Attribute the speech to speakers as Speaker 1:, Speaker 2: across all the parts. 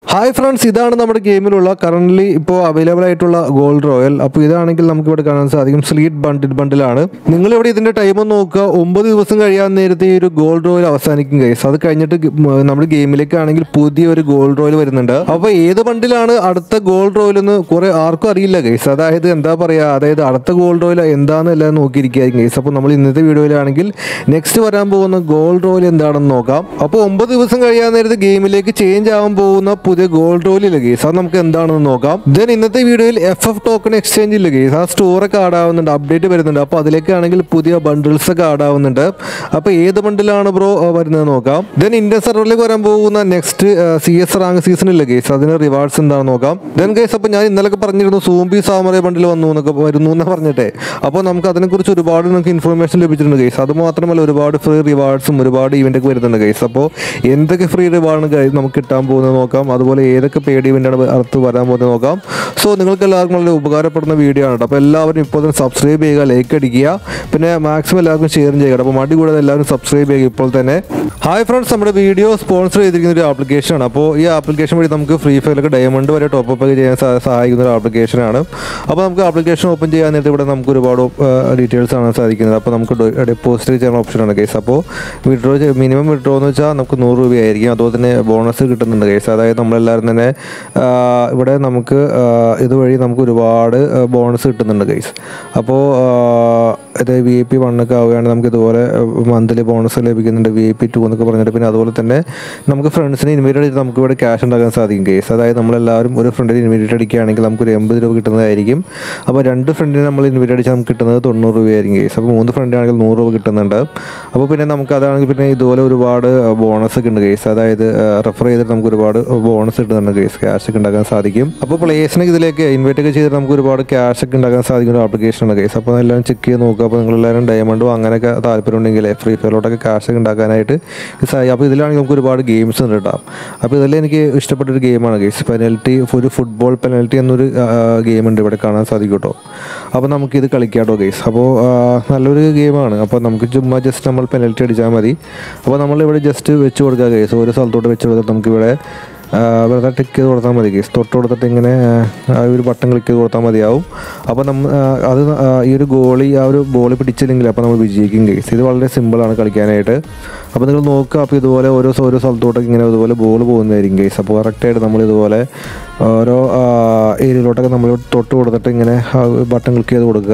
Speaker 1: hi friends ഇതാണ് നമ്മുടെ ഗെയിമിലുള്ള കറൻ്റ്ലി ഇപ്പോൾ അവൈലബിൾ ആയിട്ടുള്ള ഗോൾഡ് റോയൽ അപ്പോൾ ഇതാണെങ്കിൽ നമുക്ക് ഇവിടെ കാണാൻ സാധിക്കും സ്ലീറ്റ് ബണ്ടിൽ ബണ്ടിലാണ് നിങ്ങളിവിടെ ഇതിൻ്റെ ടൈം ഒന്ന് നോക്കുക ഒമ്പത് ദിവസം കഴിയാൻ നേരത്തെ ഈ ഒരു ഗോൾഡ് റോയൽ അവസാനിക്കും ഗൈസ് അത് കഴിഞ്ഞിട്ട് ഗ- മ- നമ്മുടെ ഗെയിമിലേക്ക് ആണെങ്കിൽ പുതിയ ഒരു ഗോൾഡ് റോയൽ വരുന്നുണ്ട് അപ്പോൾ ഏത് ബണ്ടിലാണ് അടുത്ത ഗോൾഡ് റോയൽ എന്ന് കുറെ ആർക്കും അറിയില്ല ഗൈസ് അതായത് എന്താ പറയുക അതായത് അടുത്ത ഗോൾഡ് റോയൽ എന്താണെന്ന് എല്ലാം നോക്കിയിരിക്കുകയായിരിക്കും ഗൈസ് അപ്പോൾ നമ്മൾ ഇന്നത്തെ വീഡിയോയിലാണെങ്കിൽ നെക്സ്റ്റ് വരാൻ പോകുന്ന ഗോൾഡ് റോയൽ എന്താണെന്ന് നോക്കാം അപ്പോൾ ഒമ്പത് ദിവസം കഴിയാൻ നേരത്തെ ഗെയിമിലേക്ക് ചേഞ്ച് ആവാൻ പോകുന്ന പുതിയ ഗോൾഡ് റോയിലില്ല ഗെയ്സ് അത് നമുക്ക് എന്താണെന്ന് നോക്കാം ദെൻ ഇന്നത്തെ വീഡിയോയിൽ എഫ് എഫ് ടോക്കൺ എക്സ്ചേഞ്ച് ഇല്ല ഗെയ്സ് ആ സ്റ്റോറൊക്കെ ആഡ് ആവുന്നുണ്ട് അപ്ഡേറ്റ് വരുന്നുണ്ട് അപ്പോൾ അതിലേക്കാണെങ്കിൽ പുതിയ ബണ്ടിൽസ് ഒക്കെ ആഡ് ആവുന്നുണ്ട് അപ്പോൾ ഏത് ബണ്ടിലാണ് ബ്രോ വരുന്നത് നോക്കാം ദെൻ ഇന്ത്യൻ സെർവറിലേക്ക് വരാൻ പോകുന്ന next C S rank season ഇല്ല ഗെയ്സ് അതിന് റിവാർഡ്സ് എന്താണെന്ന് നോക്കാം ദെൻ ഗെയ്സ് അപ്പോൾ ഞാൻ ഇന്നലെ പറഞ്ഞിരുന്നു സൂംബി സാമറ ബണ്ടിൽ വന്നു എന്നൊക്കെ വരുന്നു എന്ന് പറഞ്ഞിട്ടേ അപ്പോൾ നമുക്ക് അതിനെക്കുറിച്ച് ഒരുപാട് നമുക്ക് ഇൻഫർമേഷൻ ലഭിച്ചിട്ടുണ്ട് ഗെയ്സ് അത് മാത്രമല്ല ഒരുപാട് ഫ്രീ റിവാർഡ്സും ഒരുപാട് ഇവൻ്റ് ഒക്കെ വരുന്നുണ്ട് ഗെയ്സ് അപ്പോൾ എന്തൊക്കെ ഫ്രീ റിവാർഡാണ് ഗൈസ് നമുക്ക് കിട്ടാൻ പോകുന്നത് നോക്കാം അതുപോലെ ഏതൊക്കെ പേഡ് ഇവൻ്റാണ് അടുത്ത് വരാൻ പോകുന്നത് നോക്കാം സോ നിങ്ങൾക്ക് എല്ലാവർക്കും വളരെ ഉപകാരപ്പെടുന്ന വീഡിയോ ആണ് കേട്ടോ അപ്പോൾ എല്ലാവരും ഇപ്പോൾ തന്നെ സബ്സ്ക്രൈബ് ചെയ്യുക ലൈക്ക് അടിക്കുക പിന്നെ മാക്സിമം എല്ലാവർക്കും ഷെയർ ചെയ്യുക അപ്പോൾ മടി കൂടാതെ എല്ലാവരും സബ്സ്ക്രൈബ് ചെയ്യുക ഇപ്പോൾ തന്നെ ഹായ് ഫ്രണ്ട്സ് നമ്മുടെ വീഡിയോ സ്പോൺസർ ചെയ്തിരിക്കുന്ന ഒരു ആപ്ലിക്കേഷനാണ് അപ്പോൾ ഈ ആപ്ലിക്കേഷൻ വഴി നമുക്ക് ഫ്രീ ഫയറിലൊക്കെ ഡയമണ്ട് വരെ ടോപ്പ് അപ്പ് ചെയ്യാൻ സഹാ- സഹായിക്കുന്ന ഒരു ആപ്ലിക്കേഷനാണ് അപ്പോൾ നമുക്ക് ആപ്ലിക്കേഷൻ ഓപ്പൺ ചെയ്യാൻ നേരത്തെ ഇവിടെ നമുക്ക് ഒരുപാട് ഡീറ്റെയിൽസ് കാണാൻ സാധിക്കുന്നത് അപ്പോൾ നമുക്ക് ഡെപ്പോസിറ്റ് ചെയ്യുന്ന ഓപ്ഷനാണ് കേസ് അപ്പോൾ വിഡ്രോ മിനിമം വിഡ്രോ എന്ന് വെച്ചാൽ നമുക്ക് നൂറ് രൂപയായിരിക്കും അതുപോലെ തന്നെ ബോണസ് കിട്ടുന്നുണ്ട് കേസ് അതായത് നമ്മളെല്ലാവരും തന്നെ ആ, ഇവിടെ നമുക്ക് ആ, ഇതുവഴി നമുക്ക് ഒരുപാട് ബോണസ് കിട്ടുന്നുണ്ട് കേസ് അപ്പോൾ ഇത് വി ഐ പി വണ്ണൊക്കെ ആവുകയാണെങ്കിൽ നമുക്ക് ഇതുപോലെ മന്ത്ലി ബോണസ് ലഭിക്കുന്നുണ്ട് വി ഐ പി ടു എന്നൊക്കെ പറഞ്ഞിട്ട് പിന്നെ അതുപോലെ തന്നെ നമുക്ക് ഫ്രണ്ട്സിനെ ഇൻവൈറ്റ് ചെയ്ത് നമുക്ക് ഇവിടെ ക്യാഷ് ഉണ്ടാക്കാൻ സാധിക്കും കേസ് അതായത് നമ്മളെല്ലാവരും ഒരു ഫ്രണ്ടിന് ഇൻവൈറ്റ് അടിക്കുകയാണെങ്കിൽ നമുക്ക് ഒരു എൺപത് രൂപ കിട്ടുന്നതായിരിക്കും അപ്പോൾ രണ്ട് ഫ്രണ്ടിനെ നമ്മൾ ഇൻവൈറ്റ് അടിച്ചാൽ നമുക്ക് കിട്ടുന്നത് തൊണ്ണൂറ് രൂപയായിരിക്കും കേസ് അപ്പോൾ മൂന്ന് ഫ്രണ്ടാണെങ്കിൽ നൂറ് രൂപ കിട്ടുന്നുണ്ട് അപ്പോൾ പിന്നെ നമുക്ക് അതാണെങ്കിൽ പിന്നെ ഇതുപോലെ ഒരുപാട് ബോണസ് ഒക്കെ ഉണ്ട് കേസ് അതായത് റെഫർ ചെയ്തിട്ട് നമുക്ക് ഒരുപാട് ബോണസ് കിട്ടുന്നുണ്ട് കേസ് ക്യാഷ് ഒക്കെ ഉണ്ടാക്കാൻ സാധിക്കും അപ്പോൾ പ്ലേസിനെ ഇതിലേക്ക് ഇൻവൈറ്റ് ഒക്കെ ചെയ്തിട്ട് നമുക്ക് ഒരുപാട് ക്യാഷ് ഒക്കെ ഉണ്ടാക്കാൻ സാധിക്കുന്ന ഒരു ആപ്ലിക്കേഷനാണ് കേസ് അപ്പോൾ എല്ലാം ചെക്ക് ചെയ്ത് നോക്കുക അപ്പോൾ നിങ്ങളെല്ലാവരും ഡയമണ്ടും അങ്ങനെയൊക്കെ താല്പര്യം ഉണ്ടെങ്കിൽ ഫ്രീ ഫയറിലോട്ടൊക്കെ ക്യാഷ് ഒക്കെ ഉണ്ടാക്കാനായിട്ട് ഇത് സഹായി- അപ്പോൾ ഇതിലാണെങ്കിൽ നമുക്ക് ഒരുപാട് ഗെയിംസ് ഉണ്ട് കേട്ടോ അപ്പോൾ ഇതിൽ എനിക്ക് ഇഷ്ടപ്പെട്ട ഒരു ഗെയിമാണ് ഗെയ്സ് പെനൽറ്റി ഒരു ഫുട്ബോൾ പെനൽറ്റി എന്നൊരു ഗെയിം ഉണ്ട് ഇവിടെ കാണാൻ സാധിക്കും കേട്ടോ അപ്പോൾ നമുക്കിത് കളിക്കാം കേട്ടോ ഗെയ്സ് അപ്പോൾ ആ, നല്ലൊരു ഗെയിമാണ് അപ്പോൾ നമുക്ക് ചുമ്മാ ജസ്റ്റ് നമ്മൾ പെനൽറ്റി അടിച്ചാൽ മതി അപ്പോൾ നമ്മളിവിടെ ജസ്റ്റ് വെച്ച് കൊടുക്കുക ഗെയ്സ് ഓരോ സ്ഥലത്തോട്ട് വെച്ച് കൊടുത്തിട്ട് നമുക്കിവിടെ ആ, വെറുതെ ടിക്ക് ചെയ്ത് കൊടുത്താൽ മതി കേസ് തൊട്ട് കൊടുത്തിട്ട് ഇങ്ങനെ ആ, ആ ഒരു ബട്ടൺ ക്ലിക്ക് ചെയ്ത് കൊടുത്താൽ മതിയാവും അപ്പോൾ നമ്മൾ അത് ആ, ഈ ഒരു ഗോളി ആ ഒരു ബോൾ പിടിച്ചില്ലെങ്കിൽ അപ്പോൾ നമ്മൾ വിജയിക്കും കേസ് ഇത് വളരെ സിമ്പിളാണ് കളിക്കാനായിട്ട് അപ്പോൾ നിങ്ങൾ നോക്കുക അപ്പോൾ ഇതുപോലെ ഓരോ സ- ഓരോ സ്ഥലത്തോട്ടൊക്കെ ഇങ്ങനെ ഇതുപോലെ ബോൾ പോകുന്നതായിരിക്കും കേസ് അപ്പോൾ കറക്റ്റായിട്ട് നമ്മൾ ഇതുപോലെ ഓരോ ഏരിയയിലോട്ടൊക്കെ നമ്മൾ തൊട്ട് കൊടുത്തിട്ട് ഇങ്ങനെ ബട്ടൺ ക്ലിക്ക് ചെയ്ത് കൊടുക്കുക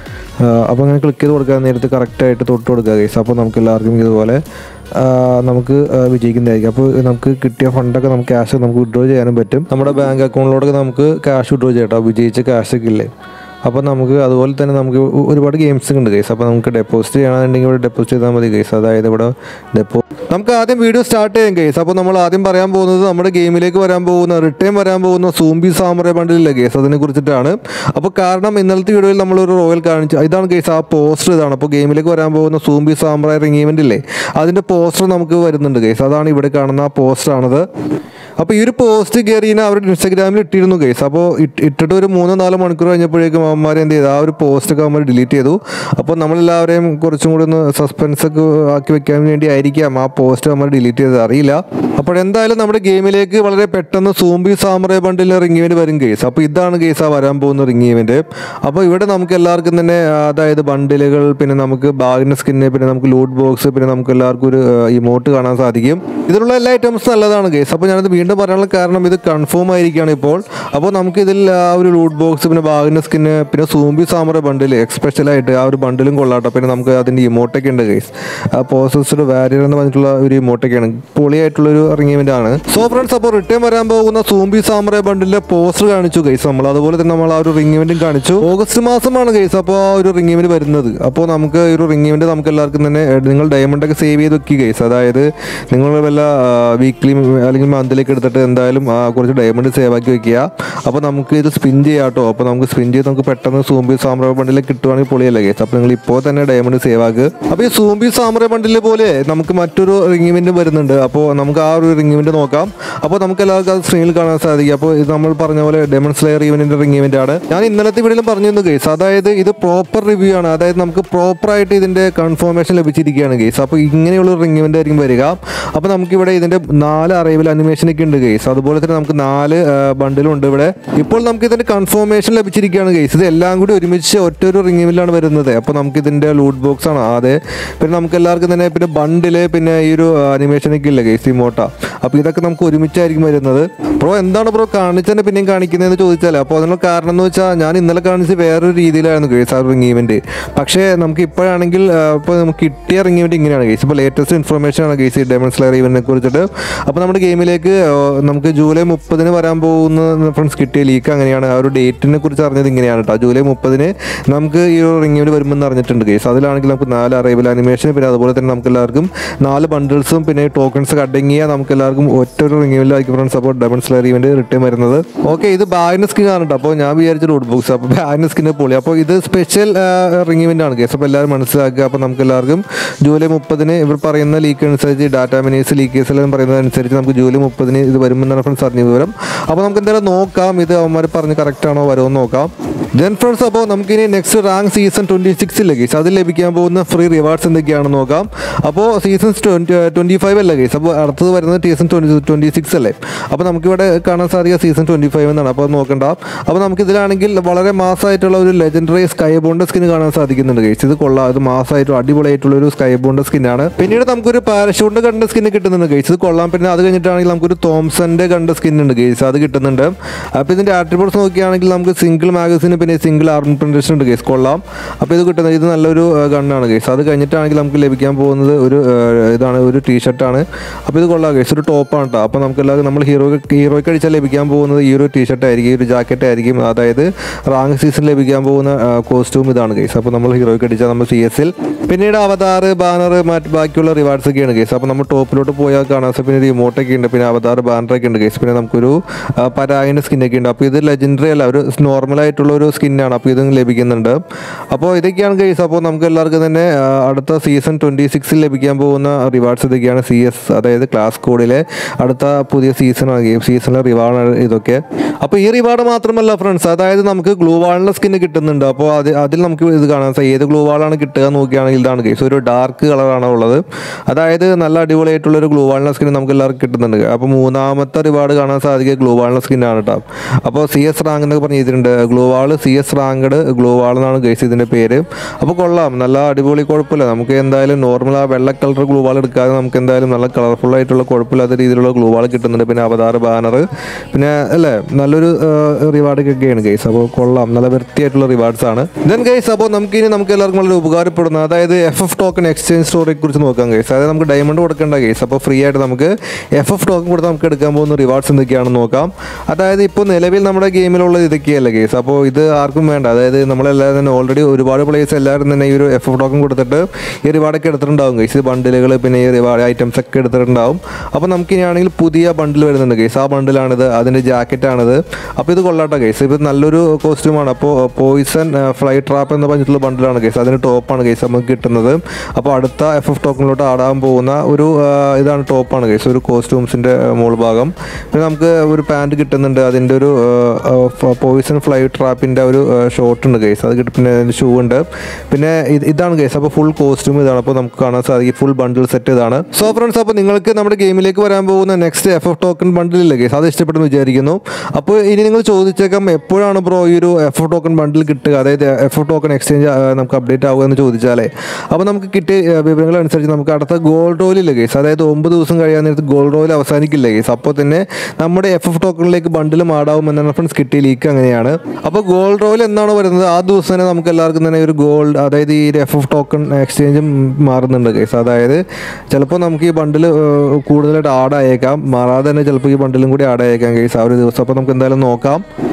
Speaker 1: അപ്പോൾ അങ്ങനെ ക്ലിക്ക് ചെയ്ത് കൊടുക്കാൻ നേരത്ത് കറക്റ്റായിട്ട് തൊട്ട് കൊടുക്കുക കേസ് അപ്പോൾ നമുക്ക് എല്ലാവർക്കും ഇതുപോലെ ആ, നമുക്ക് ആ, വിജയിക്കുന്നതായിരിക്കും അപ്പോൾ നമുക്ക് കിട്ടിയ ഫണ്ടൊക്കെ നമുക്ക് ക്യാഷ് നമുക്ക് വിഡ്രോ ചെയ്യാനും പറ്റും നമ്മുടെ ബാങ്ക് അക്കൗണ്ടിലോട്ടൊക്കെ നമുക്ക് ക്യാഷ് വിഡ്രോ ചെയ്യാം കേട്ടോ വിജയിച്ച ക്യാഷൊക്കെ ഇല്ലേ അപ്പോൾ നമുക്ക് അതുപോലെ തന്നെ നമുക്ക് ഒ- ഒരുപാട് ഗെയിംസ് ഉണ്ട് കേസ് അപ്പോൾ നമുക്ക് ഡെപ്പോസിറ്റ് ചെയ്യണമെന്നുണ്ടെങ്കിൽ ഇവിടെ ഡെപ്പോസിറ്റ് ചെയ്താൽ മതി കേസ് അതായത് ഇവിടെ ഡെപ്പോ നമുക്ക് ആദ്യം വീഡിയോ സ്റ്റാർട്ട് ചെയ്യാം കേസ് അപ്പോൾ നമ്മൾ ആദ്യം പറയാൻ പോകുന്നത് നമ്മുടെ ഗെയിമിലേക്ക് വരാൻ പോകുന്ന റിട്ടേൺ വരാൻ പോകുന്ന സൂംബി സാമറ ബണ്ടിലില്ല കേസ് അതിനെ കുറിച്ചിട്ടാണ് അപ്പോൾ കാരണം ഇന്നലത്തെ വീഡിയോയിൽ നമ്മൾ ഒരു റോയൽ കാണിച്ചു ഇതാണ് കേസ് ആ പോസ്റ്റർ ഇതാണ് അപ്പോൾ ഗെയിമിലേക്ക് വരാൻ പോകുന്ന സൂംബി സാമ്പ്രായ റിങ്ങീവൻ്റ് ഇല്ലേ അതിൻ്റെ പോസ്റ്റർ നമുക്ക് വരുന്നുണ്ട് കേസ് അതാണ് ഇവിടെ കാണുന്ന ആ പോസ്റ്ററാണത് അപ്പോൾ ഈ ഒരു പോസ്റ്റ് കയറിനെ അവരുടെ ഇൻസ്റ്റാഗ്രാമിൽ ഇട്ടിരുന്നു കേസ് അപ്പോൾ ഇട്ടിട്ട് ഒരു മൂന്നോ നാലോ മണിക്കൂർ കഴിഞ്ഞപ്പോഴേക്കും അവന്മാർ എന്ത് ചെയ്തു ആ ഒരു പോസ്റ്റ് ഒക്കെ അവന്മാർ ഡിലീറ്റ് ചെയ്തു അപ്പോൾ നമ്മളെല്ലാവരെയും കുറച്ചും കൂടി ഒന്ന് സസ്പെൻസ് ഒക്കെ ആക്കി വെക്കാൻ വേണ്ടി ആയിരിക്കാം ആ പോസ്റ്റ് അവന്മാർ ഡിലീറ്റ് ചെയ്തത് അറിയില്ല അപ്പോൾ എന്തായാലും നമ്മുടെ ഗെയിമിലേക്ക് വളരെ പെട്ടെന്ന് zombie samurai bundle ring event വരും കേസ് അപ്പോൾ ഇതാണ് കേസ് ആ വരാൻ പോകുന്ന റിംഗ് ഇവന്റ് അപ്പോൾ ഇവിടെ നമുക്ക് എല്ലാവർക്കും തന്നെ ആ, അതായത് ബണ്ടിലുകൾ പിന്നെ നമുക്ക് ബാഗിന് സ്കിന്ന് പിന്നെ നമുക്ക് ലൂട്ട് ബോക്സ് പിന്നെ നമുക്ക് എല്ലാവർക്കും ഒരു ഇമോട്ട് കാണാൻ സാധിക്കും ഇതിലുള്ള എല്ലാ ഐറ്റംസും നല്ലതാണ് കേസ് അപ്പോൾ ഞാനത് വീണ്ടും പറയാനുള്ള കാരണം ഇത് കൺഫേം ആയിരിക്കുകയാണ് ഇപ്പോൾ അപ്പോൾ നമുക്ക് ഇതിൽ ആ ഒരു ലൂട്ട് ബോക്സ് പിന്നെ ബാഗിന് സ്കിന്ന് പിന്നെ സൂംബി സാമറ ബണ്ടിൽ എക്സ്പെഷ്യലായിട്ട് ആ ഒരു ബണ്ടിലും കൊള്ളാട്ടോ പിന്നെ നമുക്ക് അതിൻ്റെ ഇമോട്ടൊക്കെ ഉണ്ട് കേസ് ആ പോസസ്ഡ് വാരിയർ എന്ന് പറഞ്ഞിട്ടുള്ള ഒരു ഇമോട്ടൊക്കെയാണ് പൊളിയായിട്ടുള്ള ഒരു ഇറങ്ങിയവൻ്റ് ആണ് സോ ഫ്രണ്ട്സ് അപ്പോൾ റിട്ടേൺ വരാൻ പോകുന്ന സൂംബി സാമറ ബണ്ടിലെ പോസ്റ്റർ കാണിച്ചു ഗൈസ് നമ്മൾ അതുപോലെ തന്നെ നമ്മൾ ആ ഒരു റിംഗ് ഇവന്റും കാണിച്ചു ഓഗസ്റ്റ് മാസമാണ് ഗൈസ് അപ്പോൾ ആ ഒരു റിംഗ് ഇവന്റ് വരുന്നത് അപ്പോൾ നമുക്ക് ഈ ഒരു റിംഗ് ഇവന്റ് നമുക്ക് എല്ലാവർക്കും തന്നെ ഏ, നിങ്ങൾ ഡയമണ്ട് ഒക്കെ സേവ് ചെയ്ത് വെക്കുക ഗൈസ് അതായത് നിങ്ങൾ വല്ല വീക്ക്ലി അല്ലെങ്കിൽ മന്ത്ലിയൊക്കെ എടുത്തിട്ട് എന്തായാലും ആ, കുറച്ച് ഡയമണ്ട് സേവ് ആക്കി വെക്കുക അപ്പോൾ നമുക്ക് ഇത് സ്പിൻ ചെയ്യാം കേട്ടോ അപ്പോൾ നമുക്ക് സ്പിൻ ചെയ്ത് നമുക്ക് പെട്ടെന്ന് സൂംബി സാമ്ര ബണ്ടിൽ കിട്ടുവാണെങ്കിൽ പൊളിയല്ലേ ഗൈസ് അപ്പോൾ നിങ്ങൾ ഇപ്പോൾ തന്നെ ഡയമണ്ട് സേവ് ആക്കുക അപ്പോൾ ഈ സൂംബി സാമ്ര ബണ്ടിൽ പോലെ നമുക്ക് മറ്റൊരു റിംഗ് ഇവൻറ്റ് വരുന്നുണ്ട് അപ്പോൾ നമുക്ക് ആ ഒരു റിംഗ് ഇവൻറ്റ് നോക്കാം അപ്പോൾ നമുക്ക് എല്ലാവർക്കും അത് സ്ക്രീനിൽ കാണാൻ സാധിക്കും അപ്പോൾ ഇത് നമ്മൾ പറഞ്ഞ പോലെ ഡെമൺ സ്ലെയർ ഇവൻറ്റിൻ്റെ റിംഗ് ഇവൻ്റ് ആണ് ഞാൻ ഇന്നലത്തെ വീഡിയോയിലും പറഞ്ഞിരുന്നു ഗേസ് അതായത് ഇത് പ്രോപ്പർ റിവ്യൂ ആണ് അതായത് നമുക്ക് പ്രോപ്പറായിട്ട് ഇതിൻ്റെ കൺഫർമേഷൻ ലഭിച്ചിരിക്കുകയാണ് ഗേസ് അപ്പോൾ ഇങ്ങനെയുള്ള റിംഗ് ഇവൻ്റ് ആയിരിക്കും വരിക അപ്പോൾ നമുക്കിവിടെ ഇതിൻ്റെ നാല് അറൈവൽ അനിമേഷനൊക്കെ ഉണ്ട് ഗേസ് അതുപോലെ തന്നെ നമുക്ക് നാല് ബണ്ടിലും ഉണ്ട് ഇവിടെ ഇപ്പോൾ നമുക്ക് ഇതിൻ്റെ കൺഫർമേഷൻ ലഭിച്ചിരിക്കുകയാണ് ഗേസ് ഇത് എല്ലാം കൂടി ഒരുമിച്ച് ഒറ്റ ഒരു റിംഗ് ഇവൻ്റിലാണ് വരുന്നത് അപ്പോൾ നമുക്ക് ഇതിൻ്റെ ലൂട്ട് ബോക്സ് ആണ് അതെ പിന്നെ നമുക്ക് എല്ലാവർക്കും തന്നെ പിന്നെ ബണ്ടില് പിന്നെ ഈ ഒരു അനിമേഷനൊക്കെ ഇല്ല ഗേസ് ഈ മോട്ട അപ്പോൾ ഇതൊക്കെ നമുക്ക് ഒരുമിച്ചായിരിക്കും വരുന്നത് ബ്രോ എന്താണ് ബ്രോ കാണിച്ചതിന് പിന്നെയും കാണിക്കുന്നതെന്ന് ചോദിച്ചാൽ അപ്പോൾ അതിനുള്ള കാരണം എന്ന് വെച്ചാൽ ഞാൻ ഇന്നലെ കാണിച്ച് വേറൊരു രീതിയിലായിരുന്നു ഗേസ് ആ റിംഗ് ഇവൻറ്റ് പക്ഷേ നമുക്ക് ഇപ്പോഴാണെങ്കിൽ ഇപ്പോൾ നമുക്ക് കിട്ടിയ റിംഗ് ഇവൻറ്റ് ഇങ്ങനെയാണ് ഗേസ് ഇപ്പോൾ ലേറ്റസ്റ്റ് ഇൻഫർമേഷൻ ആണ് ഗേസ് ഈ ഡയമണ്ട് സ്ലെയർ ഇവൻറ്റിനെ കുറിച്ചിട്ട് അപ്പോൾ നമ്മുടെ ഗെയിമിലേക്ക് ആ, നമുക്ക് ജൂലൈ മുപ്പതിന് വരാൻ പോകുന്ന ഫ്രണ്ട്സ് കിട്ടിയ ലീക്ക് അങ്ങനെയാണ് ആ ഒരു ഡേറ്റിനെ കുറിച്ച് അറിഞ്ഞത് ഇങ്ങനെയാണ് കേട്ടോ ജൂലൈ മുപ്പതിന് നമുക്ക് ഈ ഒരു റിംഗ് ഇവൻറ്റ് വരുമെന്ന് അറിഞ്ഞിട്ടുണ്ട് ഗേസ് അതിലാണെങ്കിൽ നമുക്ക് നാല് അറൈവൽ അനിമേഷൻ പിന്നെ അതുപോലെ തന്നെ നമുക്ക് എല്ലാവർക്കും നാല് ബണ്ടിൽസും പിന്നെ ടോക്കൺസ് അടങ്ങിയ നമുക്ക് എല്ലാവർക്കും ഒറ്റ ഒരു റിംഗ് ഇവൻറ്റിലായിരിക്കും ഫ്രണ്ട്സ് അപ്പോൾ ഡയമണ്ട് സ്ലെയർ ഇവൻറ്റ് റിട്ടേൺ വരുന്നത് ഓക്കെ ഇത് ബാഗിന് സ്കിൻ ആണ് കേട്ടോ അപ്പോൾ ഞാൻ വിചാരിച്ച റോഡ് ബോക്സ് അപ്പോൾ ബാഗിന് സ്കിന് പൊളി അപ്പോൾ ഇത് സ്പെഷ്യൽ റിംഗ് ഇവൻ്റ് ആണ് കേസ് അപ്പോൾ എല്ലാവരും മനസ്സിലാക്കുക അപ്പോൾ നമുക്ക് എല്ലാവർക്കും ജൂലൈ മുപ്പതിന് ഇവർ പറയുന്ന ലീക്ക് അനുസരിച്ച് ഡാറ്റാ മിനീസ് ലീക്കേഴ്സ് എല്ലാം പറയുന്നത് അനുസരിച്ച് നമുക്ക് ജൂലൈ മുപ്പതിന് ഇത് വരുമെന്നാണ് ഫ്രണ്ട്സ് അറിഞ്ഞ വിവരം അപ്പോൾ നമുക്ക് എന്തായാലും നോക്കാം ഇത് അവന്മാർ പറഞ്ഞ് കറക്റ്റ് ആണോ വരുമെന്ന് നോക്കാം ദെൻ ഫ്രണ്ട്സ് അപ്പോൾ നമുക്കിനി നെക്സ്റ്റ് റാങ്ക് സീസൺ ട്വൻറ്റി സിക്സിലെ കേസ് അതിൽ ലഭിക്കാൻ പോകുന്ന ഫ്രീ റിവാർഡ്സ് എന്തൊക്കെയാണെന്ന് നോക്കാം അപ്പോൾ സീസൺ ട്വൻറ്റി ട്വൻറ്റി ഫൈവ് അല്ല കേസ് അപ്പോൾ അടുത്തത് വരുന്നത് സീസൺ ട്വൻറ്റി ട്വൻറ്റി സിക്സ് അല്ലേ അപ്പോൾ നമുക്കിവിടെ കാണാൻ സാധിക്കുക സീസൺ ട്വൻറ്റി ഫൈവ് എന്നാണ് അപ്പോൾ അത് നോക്കണ്ട അപ്പോൾ നമുക്ക് ഇതിലാണെങ്കിൽ വളരെ മാസമായിട്ടുള്ള ഒരു ലെജൻഡറി സ്കൈ ബോണ്ട് സ്കിൻ കാണാൻ സാധിക്കുന്നുണ്ട് കേസ് ഇത് കൊള്ളാം ഇത് മാസമായിട്ട് അടിപൊളിയായിട്ടുള്ള ഒരു സ്കൈ ബോണ്ട് സ്കിന്നാണ് പിന്നീട് നമുക്കൊരു പാരഷൂട്ടിൻ്റെ കണ്ട സ്കിൻ കിട്ടുന്നുണ്ട് കേസ് ഇത് കൊള്ളാം പിന്നെ അത് കഴിഞ്ഞിട്ടാണെങ്കിൽ നമുക്കൊരു തോംസന്റെ കണ്ട സ്കിൻ ഉണ്ട് കേസ് അത് കിട്ടുന്നുണ്ട് അപ്പോൾ ഇതിൻ്റെ ആട്രിബ്യൂട്ട്സ് നോക്കുകയാണെങ്കിൽ നമുക്ക് സിംഗിൾ മാഗസിന് പിന്നെ സിംഗിൾ ആർമി പ്രൊണ്ടേഷൻ ഉണ്ട് കേസ് കൊള്ളാം അപ്പോൾ ഇത് കിട്ടുന്നത് ഇത് നല്ലൊരു ഗണ്ണാണ് കേസ് അത് കഴിഞ്ഞിട്ടാണെങ്കിൽ നമുക്ക് ലഭിക്കാൻ പോകുന്നത് ഒരു ആ, ഇതാണ് ഒരു ടീഷർട്ടാണ് അപ്പോൾ ഇത് കൊള്ളാം കേസ് ഒരു ടോപ്പാണ് കേട്ടോ അപ്പോൾ നമുക്ക് എല്ലാവർക്കും നമ്മൾ ഹീറോ ഹീറോയ്ക്ക് അടിച്ചാൽ ലഭിക്കാൻ പോകുന്നത് ഈ ഒരു ടീഷർട്ട് ആയിരിക്കും ഈ ഒരു ജാക്കറ്റ് ആയിരിക്കും അതായത് റാങ്ക് സീസണിൽ ലഭിക്കാൻ പോകുന്ന കോസ്റ്റ്യൂം ഇതാണ് കേസ് അപ്പോൾ നമ്മൾ ഹീറോയ്ക്ക് അടിച്ചാൽ നമ്മൾ സി എസിൽ പിന്നീട് അവതാർ ബാനർ മറ്റ് ബാക്കിയുള്ള റിവാർഡ്സ് ഒക്കെയാണ് കേസ് അപ്പോൾ നമ്മൾ ടോപ്പിലോട്ട് പോയാൽ കാണാൻ സാധിക്കും പിന്നെ റിമോട്ടൊക്കെ ഉണ്ട് പിന്നെ അവതാർ ബാനറൊക്കെ ഉണ്ട് കേസ് പിന്നെ നമുക്കൊരു ആ, പരാഗിൻ്റെ സ്കിന്നൊക്കെ ഉണ്ട് അപ്പോൾ ഇത് ലെജൻഡറി അല്ല ഒരു നോർമൽ ആയിട്ടുള്ള ഒരു സ്കിന്നാണ് അപ്പോൾ ഇതും ലഭിക്കുന്നുണ്ട് അപ്പോൾ ഇതൊക്കെയാണ് കേസ് അപ്പോൾ നമുക്ക് എല്ലാവർക്കും തന്നെ ആ, അടുത്ത സീസൺ ട്വൻറ്റി സിക്സിൽ ലഭിക്കാൻ പോകുന്ന റിവാർഡ്സ് ഇതൊക്കെയാണ് സി എസ് അതായത് ക്ലാസ് കോഡിലെ അടുത്ത പുതിയ സീസണാണ് ഗെയിം സീസണിലെ റിവാർഡാണ് ഇതൊക്കെ അപ്പോൾ ഈ റിവാർഡ് മാത്രമല്ല ഫ്രണ്ട്സ് അതായത് നമുക്ക് ഗ്ലൂ വാളിൻ്റെ സ്കിന്ന് കിട്ടുന്നുണ്ട് അപ്പോൾ അത് അതിൽ നമുക്ക് ഇത് കാണാൻ സാധിക്കും ഏത് ഗ്ലൂ വാളാണ് കിട്ടുക എന്ന് നോക്കുകയാണെങ്കിൽ ഇതാണ് കേസ് ഒരു ഡാർക്ക് കളറാണ് ഉള്ളത് അതായത് നല്ല അടിപൊളിയായിട്ടുള്ള ഒരു ഗ്ലൂ വാളിൻ്റെ സ്കിൻ നമുക്ക് എല്ലാവർക്കും കിട്ടുന്നുണ്ട് അപ്പോൾ മൂന്നാമത്തെ റിവാർഡ് കാണാൻ സാധിക്കുക ഗ്ലൂ വാളിൻ്റെ സ്കിന്നാണ് കേട്ടോ അപ്പോൾ സി എസ് റാങ്ക് എന്നൊക്കെ പറഞ്ഞ് ചെയ്തിട്ടുണ്ട് glue wall C S ranked glue wall എന്നാണ് ഗൈസ് ഇതിൻ്റെ പേര് അപ്പോൾ കൊള്ളാം നല്ല അടിപൊളി കുഴപ്പമില്ല നമുക്ക് എന്തായാലും നോർമൽ ആ വെള്ള കളർ ഗ്ലൂ വാൾ എടുക്കാതെ നമുക്ക് എന്തായാലും നല്ല കളർഫുൾ ആയിട്ടുള്ള കുഴപ്പമില്ലാത്ത രീതിയിലുള്ള ഗ്ലൂ വാൾ കിട്ടുന്നുണ്ട് പിന്നെ അവതാർ ബാനർ പിന്നെ അല്ലേ നല്ലൊരു റിവാർഡ് ഒക്കെയാണ് ഗൈസ് അപ്പോൾ കൊള്ളാം നല്ല വൃത്തിയായിട്ടുള്ള റിവാർഡ്സ് ആണ് ദെൻ ഗൈസ് അപ്പോൾ നമുക്ക് ഇനി നമുക്ക് എല്ലാവർക്കും വളരെ ഉപകാരപ്പെടുന്ന അതായത് എഫ് എഫ് ടോക്കൺ എക്സ്ചേഞ്ച് സ്റ്റോറിയെ കുറിച്ച് നോക്കാം ഗൈസ് അതായത് നമുക്ക് ഡയമണ്ട് കൊടുക്കേണ്ട ഗൈസ് അപ്പോൾ ഫ്രീ ആയിട്ട് നമുക്ക് എഫ് എഫ് ടോക്കൺ കൊടുത്ത് നമുക്ക് എടുക്കാൻ പോകുന്ന റിവാർഡ്സ് എന്തൊക്കെയാണെന്ന് നോക്കാം അതായത് ഇപ്പോൾ നിലവിൽ നമ്മുടെ ഗെയിമിലുള്ളത് ഇതൊക്കെയല്ല ഗൈസ് അപ്പോൾ ഇത് ആർക്കും വേണ്ട അതായത് നമ്മളെല്ലാവരും തന്നെ ഓൾറെഡി ഒരുപാട് പ്ലേയേഴ്സ് എല്ലാവരും തന്നെ ഈ ഒരു എഫ് എഫ് ടോക്കൺ കൊടുത്തിട്ട് ഈ റിവാർഡൊക്കെ എടുത്തിട്ടുണ്ടാവും ഗൈസ് ബണ്ടിലുകൾ പിന്നെ ഈ റിവാർഡ് ഐറ്റംസ് ഒക്കെ എടുത്തിട്ടുണ്ടാവും അപ്പോൾ നമുക്ക് ഇനിയാണെങ്കിൽ പുതിയ ബണ്ടിൽ വരുന്നുണ്ട് ഗൈസ് ആ ബണ്ടിലാണിത് അതിൻ്റെ ജാക്കറ്റാണിത് അപ്പോൾ ഇത് കൊള്ളാട്ടോ ഗൈസ് ഇത് നല്ലൊരു കോസ്റ്റ്യൂമാണ് അപ്പോൾ പോയിസൺ ഫ്ലൈ ട്രാപ്പ് എന്ന് പറഞ്ഞിട്ടുള്ള ബണ്ടിലാണ് ഗൈസ് അതിന് ടോപ്പാണ് ഗൈസ് നമുക്ക് കിട്ടുന്നത് അപ്പോൾ അടുത്ത എഫ് എഫ് ടോക്കണിലോട്ട് ആടാൻ പോകുന്ന ഒരു ആ, ഇതാണ് ടോപ്പാണ് ഗൈസ് ഒരു കോസ്റ്റ്യൂംസിൻ്റെ മോൾ ഭാഗം പിന്നെ നമുക്ക് ഒരു പാൻറ് കിട്ടുന്നുണ്ട് അതിൻ്റെ ഒരു പോയിസൺ ഫ്ലൈ ട്രാപ്പിൻ്റെ ഒരു ഷോർട്ട് ഉണ്ട് ഗൈസ് അത് കിട്ടും പിന്നെ ഷൂ ഉണ്ട് പിന്നെ ഇത് ഇതാണ് ഗൈസ് അപ്പോൾ ഫുൾ കോസ്റ്റ്യൂം ഇതാണ് അപ്പോൾ നമുക്ക് കാണാൻ സാധിക്കും ഫുൾ ബണ്ടിൽ സെറ്റ് ഇതാണ് സോ ഫ്രണ്ട്സ് അപ്പോൾ നിങ്ങൾക്ക് നമ്മുടെ ഗെയിമിലേക്ക് വരാൻ പോകുന്ന നെക്സ്റ്റ് എഫ് എഫ് ടോക്കൺ ബണ്ടിലില്ലേ ഗൈസ് അത് ഇഷ്ടപ്പെട്ടെന്ന് വിചാരിക്കുന്നു അപ്പോൾ ഇനി നിങ്ങൾ ചോദിച്ചേക്കാം എപ്പോഴാണ് ബ്രോ ഈ ഒരു എഫ് എഫ് ടോക്കൺ ബണ്ടിൽ കിട്ടുക അതായത് എഫ് എഫ് ടോക്കൺ എക്സ്ചേഞ്ച് നമുക്ക് അപ്ഡേറ്റ് ആവുക എന്ന് ചോദിച്ചാലേ അപ്പോൾ നമുക്ക് കിട്ടിയ ആ, വിവരങ്ങൾ അനുസരിച്ച് നമുക്ക് അടുത്ത ഗോൾഡ് റോയിലില്ല ഗൈസ് അതായത് ഒമ്പത് ദിവസം കഴിയാൻ നേരത്ത് ഗോൾഡ് റോയിൽ അവസാനിക്കില്ല ഗൈസ് അപ്പോൾ തന്നെ നമ്മുടെ എഫ് എഫ് ടോക്കണിലേക്ക് ബണ്ടിൽ മാടാവും എന്നാണ് ഫ്രണ്ട്സ് കിട്ടിയ ലീക്ക് അങ്ങനെയാണ് അപ്പോൾ ഗോൾഡ് റോയിൽ എന്നാണ് വരുന്നത് ആ ദിവസം തന്നെ നമുക്ക് എല്ലാവർക്കും തന്നെ ഒരു ഗോൾഡ് അതായത് ഈ എഫ് എഫ് ടോക്കൺ എക്സ്ചേഞ്ചും മാറുന്നുണ്ട് ഗൈസ് അതായത് ചിലപ്പോൾ നമുക്ക് ഈ ബണ്ടിൽ കൂടുതലായിട്ട് ആഡ് ആയേക്കാം മാറാതെ തന്നെ ചിലപ്പോൾ ഈ ബണ്ടിലും കൂടി ആഡ് ആയേക്കാം ഗൈസ് ആ ഒരു ദിവസം അപ്പോൾ നമുക്ക് എന്തായാലും നോക്കാം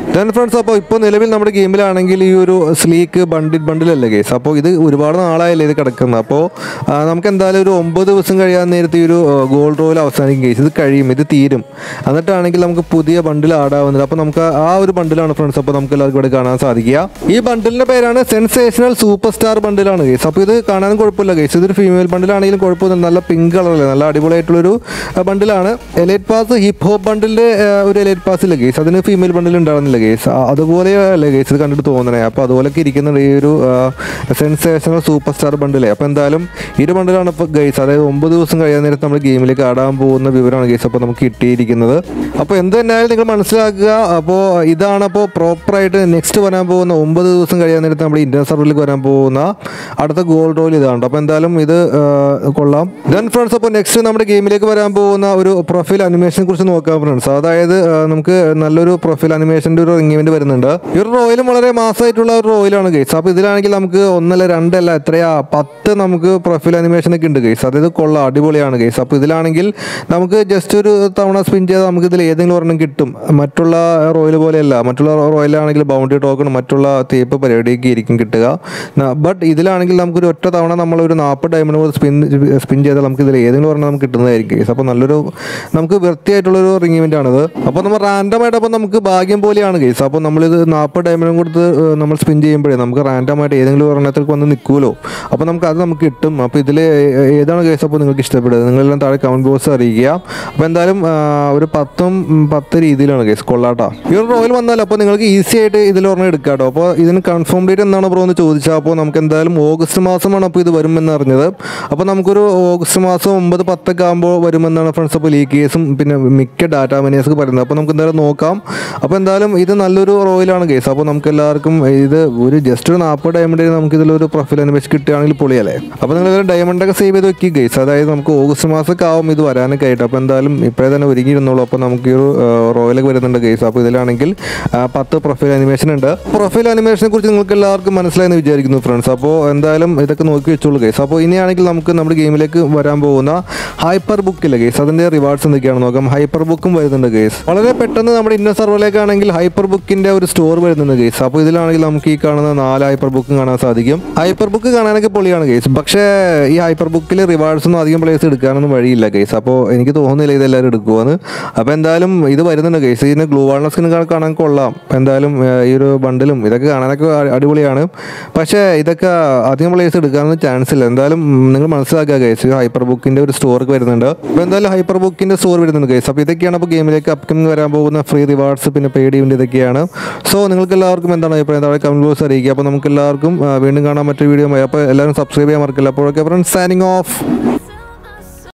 Speaker 1: ദെൻ ഫ്രണ്ട്സ് അപ്പോൾ ഇപ്പോൾ നിലവിൽ നമ്മുടെ ഗെയിമിലാണെങ്കിൽ ഈ ഒരു സ്ലീക്ക് ബണ്ടിൽ ബണ്ടിലല്ലേ കേസ് അപ്പോൾ ഇത് ഒരുപാട് നാളായല്ലേ ഇത് കിടക്കുന്നത് അപ്പോൾ ആ, നമുക്ക് എന്തായാലും ഒരു ഒമ്പത് ദിവസം കഴിയാൻ നേരത്തെ ഈ ഒരു ഗോൾഡ് റോയിൽ അവസാനിക്കും കേസ് ഇത് കഴിയും ഇത് തീരും എന്നിട്ടാണെങ്കിൽ നമുക്ക് പുതിയ ബണ്ടിൽ ആടാവുന്നത് അപ്പോൾ നമുക്ക് ആ ഒരു ബണ്ടിലാണ് ഫ്രണ്ട്സ് അപ്പോൾ നമുക്ക് എല്ലാവർക്കും ഇവിടെ കാണാൻ സാധിക്കുക ഈ ബണ്ടിലിൻ്റെ പേരാണ് സെൻസേഷണൽ സൂപ്പർ സ്റ്റാർ ബണ്ടിലാണ് കേസ് അപ്പോൾ ഇത് കാണാനും കുഴപ്പമില്ല കേസ് ഇതൊരു ഫീമെയിൽ ബണ്ടിലാണെങ്കിലും കുഴപ്പമൊന്നും നല്ല പിങ്ക് കളറല്ലേ നല്ല അടിപൊളിയായിട്ടുള്ളൊരു ആ, ബണ്ടിലാണ് എലൈറ്റ് പാസ് ഹിപ്പ് ഹോപ്പ് ബണ്ടിലിൻ്റെ ഒരു എലൈറ്റ് പാസ് ഇല്ല കേസ് അതിന് ഫീമെയിൽ ബണ്ടിൽ ഉണ്ടാകുന്നില്ല കേസ് അതുപോലെ അല്ലേ കേസ് ഇത് കണ്ടിട്ട് തോന്നണേ അപ്പോൾ അതുപോലെയൊക്കെ ഇരിക്കുന്നുണ്ട് ഈ ഒരു സെൻസേഷണൽ സൂപ്പർ സ്റ്റാർ ബണ്ടിലേ അപ്പോൾ എന്തായാലും ഈ ഒരു ബണ്ടിലാണ് ഇപ്പോൾ ഗൈസ് അതായത് ഒമ്പത് ദിവസം കഴിയാൻ നേരത്ത് നമ്മൾ ഗെയിമിലേക്ക് ആടാൻ പോകുന്ന വിവരമാണ് ഗൈസ് അപ്പോൾ നമുക്ക് കിട്ടിയിരിക്കുന്നത് അപ്പോൾ എന്ത് തന്നെയായാലും നിങ്ങൾ മനസ്സിലാക്കുക അപ്പോൾ ഇതാണ് അപ്പോൾ പ്രോപ്പറായിട്ട് നെക്സ്റ്റ് വരാൻ പോകുന്ന ഒമ്പത് ദിവസം കഴിയാൻ നേരത്ത് നമ്മുടെ ഇന്ത്യൻ സർവറിലേക്ക് വരാൻ പോകുന്ന അടുത്ത ഗോൾഡ് റോയിൽ ഇതാണ് അപ്പോൾ എന്തായാലും ഇത് ആ, കൊള്ളാം ദെൻ ഫ്രണ്ട്സ് അപ്പോൾ നെക്സ്റ്റ് നമ്മുടെ ഗെയിമിലേക്ക് വരാൻ പോകുന്ന ഒരു പ്രൊഫൈൽ അനിമേഷനെ കുറിച്ച് നോക്കാം ഫ്രണ്ട്സ് അതായത് ആ, നമുക്ക് നല്ലൊരു പ്രൊഫൈൽ അനിമേഷൻ്റെ ഒരു ഇങ്ങനെ വരുന്നുണ്ട് ഈ ഒരു റോയിലും വളരെ മാസമായിട്ടുള്ള ഒരു റോയിലാണ് ഗൈസ് അപ്പോൾ ഇതിലാണെങ്കിൽ നമുക്ക് ഒന്നല്ല രണ്ടല്ല എത്രയാ പത്ത് നമുക്ക് പ്രൊഫൈൽ അനിമേഷൻ ഒക്കെ ഉണ്ട് ഗൈസ് അതായത് കൊള്ളാം അടിപൊളിയാണ് ഗൈസ് അപ്പോൾ ഇതിലാണെങ്കിൽ നമുക്ക് ജസ്റ്റ് ഒരു തവണ സ്പിൻ ചെയ്താൽ നമുക്ക് ഇതിൽ ഏതെങ്കിലും ഒരെണ്ണം കിട്ടും മറ്റുള്ള റോയൽ പോലെയല്ല മറ്റുള്ള റോയലാണെങ്കിൽ ബൗണ്ടറി ടോക്കൺ മറ്റുള്ള തേപ്പ് പരിപാടിയൊക്കെ ആയിരിക്കും കിട്ടുക ബട്ട് ഇതിലാണെങ്കിൽ നമുക്കൊരു ഒറ്റ തവണ നമ്മളൊരു നാൽപ്പത് ഡയമണ്ട് പോലെ സ്പിൻ സ്പിൻ ചെയ്താൽ നമുക്ക് ഇതിൽ ഏതെങ്കിലും ഒരെണ്ണം നമുക്ക് കിട്ടുന്നതായിരിക്കും ഗൈസ് അപ്പോൾ നല്ലൊരു നമുക്ക് വൃത്തിയായിട്ടുള്ളൊരു റിംഗ് ഇവൻ്റ് ആണിത് അപ്പോൾ നമ്മൾ റാൻഡം ആയിട്ട് അപ്പോൾ നമുക്ക് ഭാഗ്യം പോലെയാണ് ഗൈസ് അപ്പോൾ നമ്മളിത് നാൽപ്പത് ഡയമണ്ടും കൊടുത്ത് ഏഹ്, നമ്മൾ സ്പിൻ ചെയ്യുമ്പോഴേ നമുക്ക് റാൻഡം ആയിട്ട് ഏതെങ്കിലും ഒരെണ്ണത്തിലേക്ക് വന്ന് നിൽക്കുമല്ലോ അപ്പോൾ നമുക്ക് അത് നമുക്ക് കിട്ടും അപ്പോൾ ഇതിൽ ഏതാണ് കേസ് അപ്പോൾ നിങ്ങൾക്ക് ഇഷ്ടപ്പെടുന്നത് നിങ്ങളെല്ലാം താഴെ കമൻറ്റ് ബോക്സ് അറിയിക്കുക അപ്പോൾ എന്തായാലും ആ, ഒരു പത്തും ഉം, പത്ത് രീതിയിലാണ് കേസ് കൊള്ളാട്ടോ ഈ ഒരു റോയൽ വന്നാൽ അപ്പോൾ നിങ്ങൾക്ക് ഈസി ആയിട്ട് ഇതിൽ ഒരെണ്ണം എടുക്കാം കേട്ടോ അപ്പോൾ ഇതിന് കൺഫേം ഡേറ്റ് എന്താണ് ബ്രോ എന്ന് ചോദിച്ചാൽ അപ്പോൾ നമുക്ക് എന്തായാലും ഓഗസ്റ്റ് മാസമാണ് അപ്പോൾ ഇത് വരുമെന്ന് അറിഞ്ഞത് അപ്പോൾ നമുക്കൊരു ഓഗസ്റ്റ് മാസം ഒമ്പത് പത്തൊക്കെ ആകുമ്പോൾ വരുമെന്നാണ് ഫ്രണ്ട്സ് അപ്പോൾ ലീക്ക് കേസും പിന്നെ മിക്ക ഡാറ്റ മനിയേഴ്സ് പറയുന്നത് അപ്പോൾ നമുക്ക് എന്തായാലും നോക്കാം അപ്പോൾ എന്തായാലും ഇത് നല്ലൊരു റോയിലാണ് കേസ് അപ്പോൾ നമുക്ക് എല്ലാവർക്കും ഇത് ഒരു ജസ്റ്റ് ഒരു നാൽപ്പത് ഡയമണ്ടിന് നമുക്ക് ഇതിലൊരു പ്രൊഫൈൽ അനിമേഷൻ കിട്ടുകയാണെങ്കിൽ പൊളിയല്ലേ അപ്പോൾ നിങ്ങൾ ഇതിൽ ഡയമണ്ട് ഒക്കെ സേവ് ചെയ്ത് വെക്കുക ഗൈസ് അതായത് നമുക്ക് ഓഗസ്റ്റ് മാസമൊക്കെ ആവും ഇത് വരാനൊക്കെ ആയിട്ട് അപ്പോൾ എന്തായാലും ഇപ്പോഴേ തന്നെ ഒരുങ്ങിയിരുന്നുള്ളൂ അപ്പോൾ നമുക്ക് ഈ ഒരു റോയലൊക്കെ വരുന്നുണ്ട് ഗൈസ് അപ്പോൾ ഇതിലാണെങ്കിൽ ആ, പത്ത് പ്രൊഫൈൽ അനിമേഷൻ ഉണ്ട് പ്രൊഫൈൽ അനിമേഷനെ കുറിച്ച് നിങ്ങൾക്ക് എല്ലാവർക്കും മനസ്സിലായെന്ന് വിചാരിക്കുന്നു ഫ്രണ്ട്സ് അപ്പോൾ എന്തായാലും ഇതൊക്കെ നോക്കി വെച്ചോളൂ ഗൈസ് അപ്പോൾ ഇനിയാണെങ്കിൽ നമുക്ക് നമ്മുടെ ഗെയിമിലേക്ക് വരാൻ പോകുന്ന ഹൈപ്പർ ബുക്കില്ലേ ഗൈസ് അതിൻ്റെ റിവാർഡ്സ് എന്തൊക്കെയാണ് നോക്കാം ഹൈപ്പർ ബുക്കും വരുന്നുണ്ട് ഗൈസ് വളരെ പെട്ടെന്ന് നമ്മുടെ ഇന്ത്യൻ സർവറിലേക്കാണെങ്കിൽ ഹൈപ്പർ ബുക്കിൻ്റെ ഒരു സ്റ്റോർ വരുന്നുണ്ട് ഗൈസ് അപ്പോൾ ഇതിലാണെങ്കിൽ നമുക്ക് ഈ കാണുന്ന നാല് ഹൈപ്പർ ബുക്കും കാണാൻ സാധിക്കും ഹൈപ്പർ ബുക്ക് കാണാനൊക്കെ പൊളിയാണ് ഗൈസ് പക്ഷേ ഈ ഹൈപ്പർ ബുക്കിൽ റിവാർഡ്സ് ഒന്നും അധികം പ്ലേസ് എടുക്കാനൊന്നും വഴിയില്ല ഗൈസ് അപ്പോൾ എനിക്ക് തോന്നുന്നില്ല ഇതെല്ലാവരും എടുക്കുമെന്ന് അപ്പോൾ എന്തായാലും ഇത് വരുന്നുണ്ട് ഗൈസ് ഇതിന് ഗ്ലൂ വാളിന സ്കിൻ കാണാൻ കൊള്ളാം എന്തായാലും ഏഹ്, ഈ ഒരു ബണ്ടിലും ഇതൊക്കെ കാണാനൊക്കെ അടി- അടിപൊളിയാണ് പക്ഷേ ഇതൊക്കെ അധികം പ്ലേസ് എടുക്കാനൊന്നും ചാൻസ് ഇല്ല എന്തായാലും ഉം, നിങ്ങൾ മനസ്സിലാക്കുക ഗൈസ് ഹൈപ്പർ ബുക്കിൻ്റെ ഒരു സ്റ്റോർക്ക് വരുന്നുണ്ട് അപ്പോൾ എന്തായാലും ഹൈപ്പർ ബുക്കിൻ്റെ സ്റ്റോർ വരുന്നുണ്ട് ഗൈസ് അപ്പോൾ ഇതൊക്കെയാണ് അപ്പോൾ ഗെയിമിലേക്ക് അപ്കമിങ് വരാൻ പോകുന്ന ഫ്രീ റിവാർഡ്സ് പിന്നെ പെയ്ഡ് ഇവൻ്റ് ഇതൊക്കെയാണ് സോ നിങ്ങൾക്ക് എല്ലാവർക്കും എന്താണ് അഭിപ്രായം താഴെ കമൻറ്റ് ബോക്സ് അറിയിക്കുക അപ്പോൾ നമുക്ക് എല്ലാവർക്കും ആ, വീണ്ടും കാണാൻ മറ്റൊരു വീഡിയോ അപ്പോൾ എല്ലാവരും സബ്സ്ക്രൈബ് ചെയ്യാൻ മറക്കില്ല അപ്പോഴൊക്കെ ഫ്രണ്ട്സ് സാനിങ് ഓഫ്